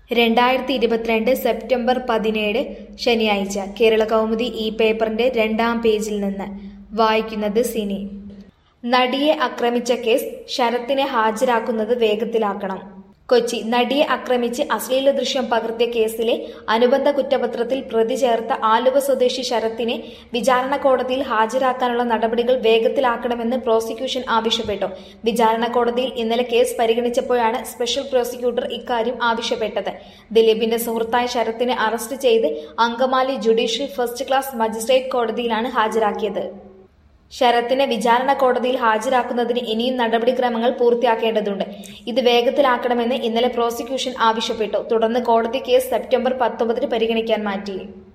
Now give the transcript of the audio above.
രണ്ടായിരത്തി ഇരുപത്തിരണ്ട് സെപ്റ്റംബർ പതിനേഴ് ശനിയാഴ്ച കേരള കൗമുദി ഈ പേപ്പറിന്റെ രണ്ടാം പേജിൽ നിന്ന് വായിക്കുന്നത് സിനി നടിയെ ആക്രമിച്ച കേസ് ശരത്തിനെ ഹാജരാക്കുന്നത് വേഗത്തിലാക്കണം കൊച്ചി നടിയെ ആക്രമിച്ച് അശ്ലീല ദൃശ്യം പകർത്തിയ കേസിലെ അനുബന്ധ കുറ്റപത്രത്തിൽ പ്രതി ചേർത്ത ആലുവ സ്വദേശി ശരത്തിനെ വിചാരണ കോടതിയിൽ ഹാജരാക്കാനുള്ള നടപടികൾ വേഗത്തിലാക്കണമെന്ന് പ്രോസിക്യൂഷൻ ആവശ്യപ്പെട്ടു വിചാരണ കോടതിയിൽ ഇന്നലെ കേസ് പരിഗണിച്ചപ്പോഴാണ് സ്പെഷ്യൽ പ്രോസിക്യൂട്ടർ ഇക്കാര്യം ആവശ്യപ്പെട്ടത് ദിലീപിന്റെ സുഹൃത്തായ ശരത്തിനെ അറസ്റ്റ് ചെയ്ത് Angamaly judicial first class magistrate കോടതിയിലാണ് ഹാജരാക്കിയത് ശരത്തിനെ വിചാരണ കോടതിയിൽ ഹാജരാക്കുന്നതിന് ഇനിയും നടപടിക്രമങ്ങൾ പൂർത്തിയാക്കേണ്ടതുണ്ട് ഇത് വേഗത്തിലാക്കണമെന്ന് ഇന്നലെ പ്രോസിക്യൂഷൻ ആവശ്യപ്പെട്ടു തുടർന്ന് കോടതി കേസ് സെപ്റ്റംബർ പത്തൊമ്പതിന് പരിഗണിക്കാൻ മാറ്റി